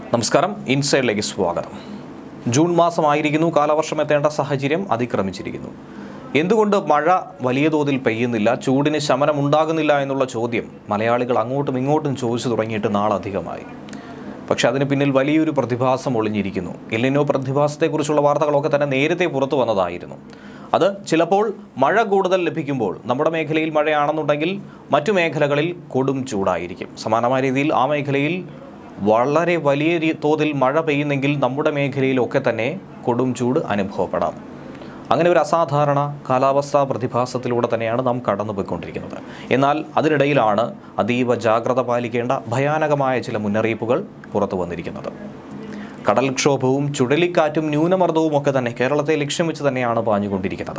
നമസ്കാരം ഇൻസൈഡിലേക്ക് സ്വാഗതം ജൂൺ മാസമായിരിക്കുന്നു കാലവർഷം എത്തേണ്ട സാഹചര്യം അതിക്രമിച്ചിരിക്കുന്നു എന്തുകൊണ്ട് മഴ വലിയ തോതിൽ പെയ്യുന്നില്ല ചൂടിന് ശമനം ഉണ്ടാകുന്നില്ല എന്നുള്ള ചോദ്യം മലയാളികൾ അങ്ങോട്ടും ഇങ്ങോട്ടും ചോദിച്ചു തുടങ്ങിയിട്ട് നാളധികമായി പക്ഷെ അതിന് പിന്നിൽ വലിയൊരു പ്രതിഭാസം ഒളിഞ്ഞിരിക്കുന്നു എല്ലിനോ പ്രതിഭാസത്തെക്കുറിച്ചുള്ള വാർത്തകളൊക്കെ തന്നെ നേരത്തെ പുറത്തു വന്നതായിരുന്നു അത് ചിലപ്പോൾ മഴ കൂടുതൽ ലഭിക്കുമ്പോൾ നമ്മുടെ മേഖലയിൽ മഴയാണെന്നുണ്ടെങ്കിൽ മറ്റു മേഖലകളിൽ കൊടും ചൂടായിരിക്കും സമാനമായ രീതിയിൽ ആ മേഖലയിൽ വളരെ വലിയ രീ- തോതിൽ മഴ പെയ്യുന്നെങ്കിൽ നമ്മുടെ മേഖലയിലൊക്കെ തന്നെ കൊടും ചൂട് അനുഭവപ്പെടാം അങ്ങനെ ഒരു അസാധാരണ കാലാവസ്ഥാ പ്രതിഭാസത്തിലൂടെ തന്നെയാണ് നാം കടന്നുപോയിക്കൊണ്ടിരിക്കുന്നത് എന്നാൽ അതിനിടയിലാണ് അതീവ ജാഗ്രത പാലിക്കേണ്ട ഭയാനകമായ ചില മുന്നറിയിപ്പുകൾ പുറത്തു വന്നിരിക്കുന്നത് കടൽക്ഷോഭവും ചുഴലിക്കാറ്റും ന്യൂനമർദ്ദവും ഒക്കെ തന്നെ കേരളത്തെ ലക്ഷ്യം വെച്ച് തന്നെയാണ് പാഞ്ഞുകൊണ്ടിരിക്കുന്നത്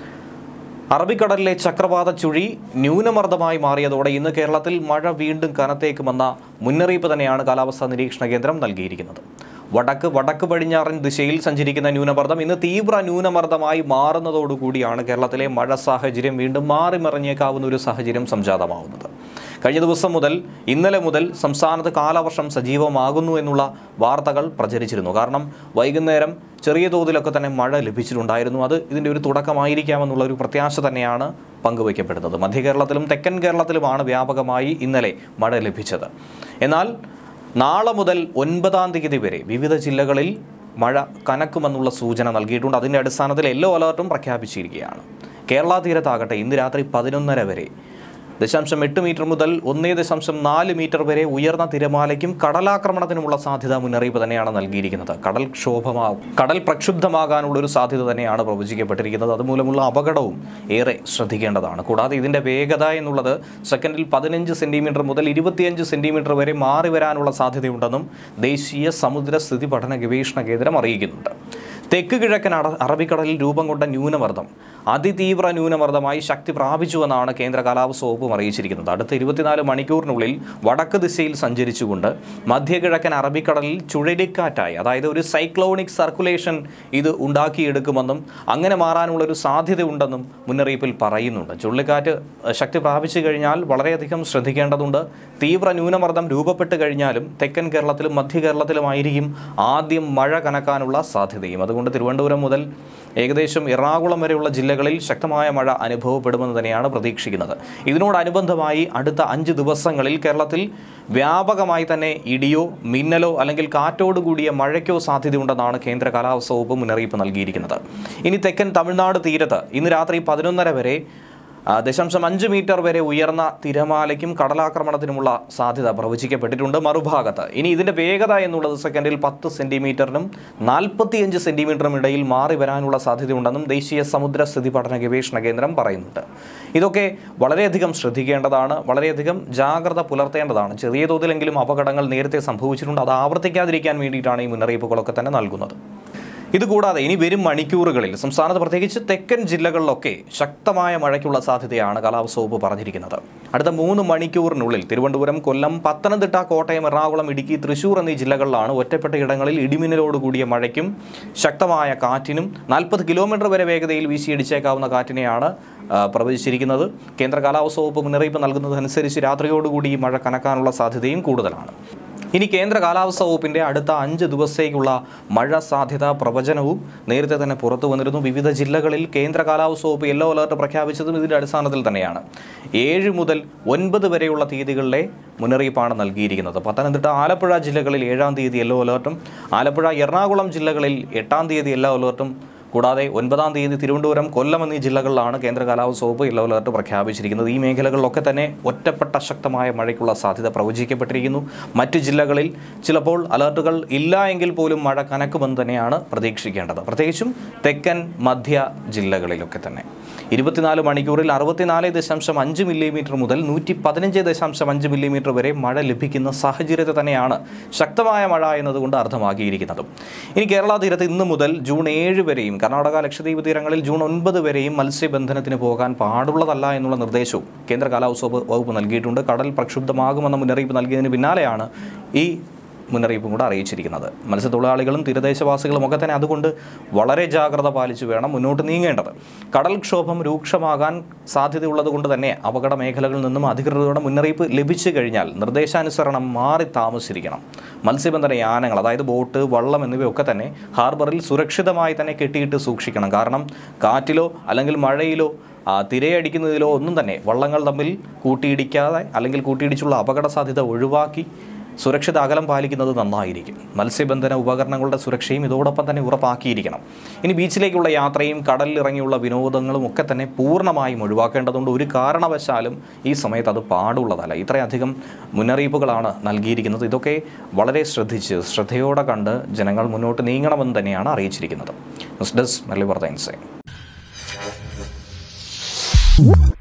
അറബിക്കടലിലെ ചക്രവാത ചുഴി ന്യൂനമർദ്ദമായി മാറിയതോടെ ഇന്ന് കേരളത്തിൽ മഴ വീണ്ടും കനത്തേക്കുമെന്ന മുന്നറിയിപ്പ് തന്നെയാണ് കാലാവസ്ഥാ നിരീക്ഷണ കേന്ദ്രം നൽകിയിരിക്കുന്നത് വടക്ക് വടക്ക് പടിഞ്ഞാറൻ ദിശയിൽ സഞ്ചരിക്കുന്ന ന്യൂനമർദ്ദം ഇന്ന് തീവ്ര ന്യൂനമർദ്ദമായി മാറുന്നതോടുകൂടിയാണ് കേരളത്തിലെ മഴ സാഹചര്യം വീണ്ടും മാറി മറിഞ്ഞേക്കാവുന്ന ഒരു സാഹചര്യം സംജാതമാവുന്നത് കഴിഞ്ഞ ദിവസം മുതൽ ഇന്നലെ മുതൽ സംസ്ഥാനത്ത് കാലവർഷം സജീവമാകുന്നു എന്നുള്ള വാർത്തകൾ പ്രചരിച്ചിരുന്നു കാരണം വൈകുന്നേരം ചെറിയ തോതിലൊക്കെ തന്നെ മഴ ലഭിച്ചിട്ടുണ്ടായിരുന്നു അത് ഇതിൻ്റെ ഒരു തുടക്കമായിരിക്കാമെന്നുള്ള ഒരു പ്രത്യാശ തന്നെയാണ് പങ്കുവയ്ക്കപ്പെടുന്നത് മധ്യ കേരളത്തിലും തെക്കൻ കേരളത്തിലുമാണ് വ്യാപകമായി ഇന്നലെ മഴ ലഭിച്ചത് എന്നാൽ നാളെ മുതൽ ഒൻപതാം തീയതി വരെ വിവിധ ജില്ലകളിൽ മഴ കനക്കുമെന്നുള്ള സൂചന നൽകിയിട്ടുണ്ട് അതിൻ്റെ അടിസ്ഥാനത്തിൽ യെല്ലോ അലർട്ടും പ്രഖ്യാപിച്ചിരിക്കുകയാണ് കേരള തീരത്താകട്ടെ ഇന്ന് രാത്രി പതിനൊന്നര വരെ ദശാംശം എട്ട് മീറ്റർ മുതൽ ഒന്നേ ദശാംശം നാല് മീറ്റർ വരെ ഉയർന്ന തിരമാലയ്ക്കും കടലാക്രമണത്തിനുമുള്ള സാധ്യത മുന്നറിയിപ്പ് തന്നെയാണ് നൽകിയിരിക്കുന്നത് കടൽ ക്ഷോഭമാ കടൽ പ്രക്ഷുബ്ധമാകാനുള്ള ഒരു സാധ്യത തന്നെയാണ് പ്രവചിക്കപ്പെട്ടിരിക്കുന്നത് അതുമൂലമുള്ള അപകടവും ഏറെ ശ്രദ്ധിക്കേണ്ടതാണ് കൂടാതെ ഇതിൻ്റെ വേഗത എന്നുള്ളത് സെക്കൻഡിൽ പതിനഞ്ച് സെൻറ്റിമീറ്റർ മുതൽ ഇരുപത്തിയഞ്ച് സെൻറ്റിമീറ്റർ വരെ മാറി വരാനുള്ള സാധ്യതയുണ്ടെന്നും ദേശീയ സമുദ്ര സ്ഥിതി പഠന ഗവേഷണ കേന്ദ്രം അറിയിക്കുന്നുണ്ട് തെക്ക് കിഴക്കൻ അറ- അറബിക്കടലിൽ രൂപം കൊണ്ട ന്യൂനമർദ്ദം അതിതീവ്ര ന്യൂനമർദ്ദമായി ശക്തി പ്രാപിച്ചുവെന്നാണ് കേന്ദ്ര കാലാവസ്ഥ വകുപ്പും അറിയിച്ചിരിക്കുന്നത് അടുത്ത ഇരുപത്തിനാല് മണിക്കൂറിനുള്ളിൽ വടക്ക് ദിശയിൽ സഞ്ചരിച്ചുകൊണ്ട് മധ്യകിഴക്കൻ അറബിക്കടലിൽ ചുഴലിക്കാറ്റായി അതായത് ഒരു സൈക്ലോണിക് സർക്കുലേഷൻ ഇത് ഉണ്ടാക്കിയെടുക്കുമെന്നും അങ്ങനെ മാറാനുള്ള ഒരു സാധ്യതയുണ്ടെന്നും മുന്നറിയിപ്പിൽ പറയുന്നുണ്ട് ചുഴലിക്കാറ്റ് അഹ്, ശക്തി പ്രാപിച്ചു കഴിഞ്ഞാൽ വളരെയധികം ശ്രദ്ധിക്കേണ്ടതുണ്ട് തീവ്ര ന്യൂനമർദ്ദം രൂപപ്പെട്ട് കഴിഞ്ഞാലും തെക്കൻ കേരളത്തിലും മധ്യ കേരളത്തിലുമായിരിക്കും ആദ്യം മഴ കനക്കാനുള്ള സാധ്യതയും അതുകൊണ്ട് തിരുവനന്തപുരം മുതൽ ഏകദേശം എറണാകുളം വരെയുള്ള ജില്ലകളിൽ ശക്തമായ മഴ അനുഭവപ്പെടുമെന്ന് തന്നെയാണ് പ്രതീക്ഷിക്കുന്നത് ഇതിനോടനുബന്ധമായി അടുത്ത അഞ്ച് ദിവസങ്ങളിൽ കേരളത്തിൽ വ്യാപകമായി തന്നെ ഇടിയോ മിന്നലോ അല്ലെങ്കിൽ കാറ്റോട് കൂടിയ മഴയ്ക്കോ സാധ്യതയുണ്ടെന്നാണ് കേന്ദ്ര കാലാവസ്ഥ വകുപ്പ് മുന്നറിയിപ്പ് നൽകിയിരിക്കുന്നത് ഇനി തെക്കൻ തമിഴ്നാട് തീരത്ത് ഇന്ന് രാത്രി പതിനൊന്നര വരെ ആ, ദശാംശം അഞ്ച് മീറ്റർ വരെ ഉയർന്ന തിരമാലയ്ക്കും കടലാക്രമണത്തിനുമുള്ള സാധ്യത പ്രവചിക്കപ്പെട്ടിട്ടുണ്ട് മറുഭാഗത്ത് ഇനി ഇതിൻ്റെ വേഗത എന്നുള്ളത് സെക്കൻഡിൽ പത്ത് സെൻറ്റിമീറ്ററിനും നാൽപ്പത്തിയഞ്ച് സെൻറ്റിമീറ്ററിനും ഇടയിൽ മാറി വരാനുള്ള സാധ്യതയുണ്ടെന്നും ദേശീയ സമുദ്ര സ്ഥിതി പഠന ഗവേഷണ കേന്ദ്രം പറയുന്നുണ്ട് ഇതൊക്കെ വളരെയധികം ശ്രദ്ധിക്കേണ്ടതാണ് വളരെയധികം ജാഗ്രത പുലർത്തേണ്ടതാണ് ചെറിയ തോതിലെങ്കിലും അപകടങ്ങൾ നേരത്തെ സംഭവിച്ചിട്ടുണ്ട് അത് ആവർത്തിക്കാതിരിക്കാൻ വേണ്ടിയിട്ടാണ് ഈ മുന്നറിയിപ്പുകളൊക്കെ തന്നെ നൽകുന്നത് ഇതുകൂടാതെ ഇനി വരും മണിക്കൂറുകളിൽ സംസ്ഥാനത്ത് പ്രത്യേകിച്ച് തെക്കൻ ജില്ലകളിലൊക്കെ ശക്തമായ മഴയ്ക്കുള്ള സാധ്യതയാണ് കാലാവസ്ഥ വകുപ്പ് പറഞ്ഞിരിക്കുന്നത് അടുത്ത മൂന്ന് മണിക്കൂറിനുള്ളിൽ തിരുവനന്തപുരം കൊല്ലം പത്തനംതിട്ട കോട്ടയം എറണാകുളം ഇടുക്കി തൃശൂർ എന്നീ ജില്ലകളിലാണ് ഒറ്റപ്പെട്ട ഇടങ്ങളിൽ ഇടിമിന്നലോട് കൂടിയ മഴയ്ക്കും ശക്തമായ കാറ്റിനും നാൽപ്പത് കിലോമീറ്റർ വരെ വേഗതയിൽ വീശിയടിച്ചേക്കാവുന്ന കാറ്റിനെയാണ് ആ, പ്രവചിച്ചിരിക്കുന്നത് കേന്ദ്ര കാലാവസ്ഥ വകുപ്പ് മുന്നറിയിപ്പ് നൽകുന്നതനുസരിച്ച് രാത്രിയോടുകൂടി ഈ മഴ കനക്കാനുള്ള സാധ്യതയും കൂടുതലാണ് ഇനി കേന്ദ്ര കാലാവസ്ഥ വകുപ്പിന്റെ അടുത്ത അഞ്ച് ദിവസത്തേക്കുള്ള മഴ സാധ്യതാ പ്രവചനവും നേരത്തെ തന്നെ പുറത്തു വന്നിരുന്നു വിവിധ ജില്ലകളിൽ കേന്ദ്ര കാലാവസ്ഥ വകുപ്പ് യെല്ലോ അലർട്ട് പ്രഖ്യാപിച്ചതും ഇതിന്റെ അടിസ്ഥാനത്തിൽ തന്നെയാണ് ഏഴ് മുതൽ ഒൻപത് വരെയുള്ള തീയതികളിലെ മുന്നറിയിപ്പാണ് നൽകിയിരിക്കുന്നത് പത്തനംതിട്ട ആലപ്പുഴ ജില്ലകളിൽ ഏഴാം തീയതി യെല്ലോ അലർട്ടും ആലപ്പുഴ എറണാകുളം ജില്ലകളിൽ എട്ടാം തീയതി യെല്ലോ അലർട്ടും കൂടാതെ ഒൻപതാം തീയതി തിരുവനന്തപുരം കൊല്ലം എന്നീ ജില്ലകളിലാണ് കേന്ദ്ര കാലാവസ്ഥ വകുപ്പ് യെല്ലോ അലർട്ട് പ്രഖ്യാപിച്ചിരിക്കുന്നത് ഈ മേഖലകളിലൊക്കെ തന്നെ ഒറ്റപ്പെട്ട ശക്തമായ മഴയ്ക്കുള്ള സാധ്യത പ്രവചിക്കപ്പെട്ടിരിക്കുന്നു മറ്റ് ജില്ലകളിൽ ചിലപ്പോൾ അലർട്ടുകൾ ഇല്ല എങ്കിൽ പോലും മഴ കനക്കുമെന്ന് തന്നെയാണ് പ്രതീക്ഷിക്കേണ്ടത് പ്രത്യേകിച്ചും തെക്കൻ മധ്യ ജില്ലകളിലൊക്കെ തന്നെ ഇരുപത്തിനാല് മണിക്കൂറിൽ അറുപത്തിനാല് ദശാംശം അഞ്ച് മില്ലിമീറ്റർ മുതൽ നൂറ്റി പതിനഞ്ച് ദശാംശം അഞ്ച് മില്ലിമീറ്റർ വരെ മഴ ലഭിക്കുന്ന സാഹചര്യത്തെ തന്നെയാണ് ശക്തമായ മഴ എന്നതുകൊണ്ട് അർത്ഥമാക്കിയിരിക്കുന്നത് ഇനി കേരള തീരത്ത് ഇന്ന് മുതൽ ജൂൺ ഏഴ് വരെയും കർണാടക ലക്ഷദ്വീപ് തീരങ്ങളിൽ ജൂൺ ഒൻപത് വരെയും മത്സ്യബന്ധനത്തിന് പോകാൻ പാടുള്ളതല്ല എന്നുള്ള നിർദ്ദേശവും കേന്ദ്ര കാലാവസ്ഥ വകുപ്പ് വകുപ്പ് നൽകിയിട്ടുണ്ട് കടൽ പ്രക്ഷുബ്ധമാകുമെന്ന മുന്നറിയിപ്പ് നൽകിയതിന് പിന്നാലെയാണ് ഈ മുന്നറിയിപ്പും കൂടെ അറിയിച്ചിരിക്കുന്നത് മത്സ്യത്തൊഴിലാളികളും തീരദേശവാസികളും ഒക്കെ തന്നെ അതുകൊണ്ട് വളരെ ജാഗ്രത പാലിച്ചു വേണം മുന്നോട്ട് നീങ്ങേണ്ടത് കടൽക്ഷോഭം രൂക്ഷമാകാൻ സാധ്യതയുള്ളത് കൊണ്ട് തന്നെ അപകട മേഖലകളിൽ നിന്നും അധികൃതരുടെ മുന്നറിയിപ്പ് ലഭിച്ചു കഴിഞ്ഞാൽ നിർദ്ദേശാനുസരണം മാറി താമസിച്ചിരിക്കണം മത്സ്യബന്ധന യാനങ്ങൾ അതായത് ബോട്ട് വള്ളം എന്നിവയൊക്കെ തന്നെ ഹാർബറിൽ സുരക്ഷിതമായി തന്നെ കെട്ടിയിട്ട് സൂക്ഷിക്കണം കാരണം കാറ്റിലോ അല്ലെങ്കിൽ മഴയിലോ ആ, തിരയടിക്കുന്നതിലോ ഒന്നും തന്നെ വള്ളങ്ങൾ തമ്മിൽ കൂട്ടിയിടിക്കാതെ അല്ലെങ്കിൽ കൂട്ടിയിടിച്ചുള്ള അപകട സാധ്യത ഒഴിവാക്കി സുരക്ഷിത അകലം പാലിക്കുന്നത് നന്നായിരിക്കും മത്സ്യബന്ധന ഉപകരണങ്ങളുടെ സുരക്ഷയും ഇതോടൊപ്പം തന്നെ ഉറപ്പാക്കിയിരിക്കണം ഇനി ബീച്ചിലേക്കുള്ള യാത്രയും കടലിൽ ഇറങ്ങിയുള്ള വിനോദങ്ങളും ഒക്കെ തന്നെ പൂർണ്ണമായും ഒഴിവാക്കേണ്ടതുകൊണ്ട് ഒരു കാരണവശാലും ഈ സമയത്ത് അത് പാടുള്ളതല്ല ഇത്രയധികം മുന്നറിയിപ്പുകളാണ് നൽകിയിരിക്കുന്നത് ഇതൊക്കെ വളരെ ശ്രദ്ധിച്ച് ശ്രദ്ധയോടെ കണ്ട് ജനങ്ങൾ മുന്നോട്ട് നീങ്ങണമെന്ന് തന്നെയാണ് അറിയിച്ചിരിക്കുന്നത് ന്യൂസ് ഡെസ്ക് മെല്ലി വാർത്ത ഇൻസൈൻ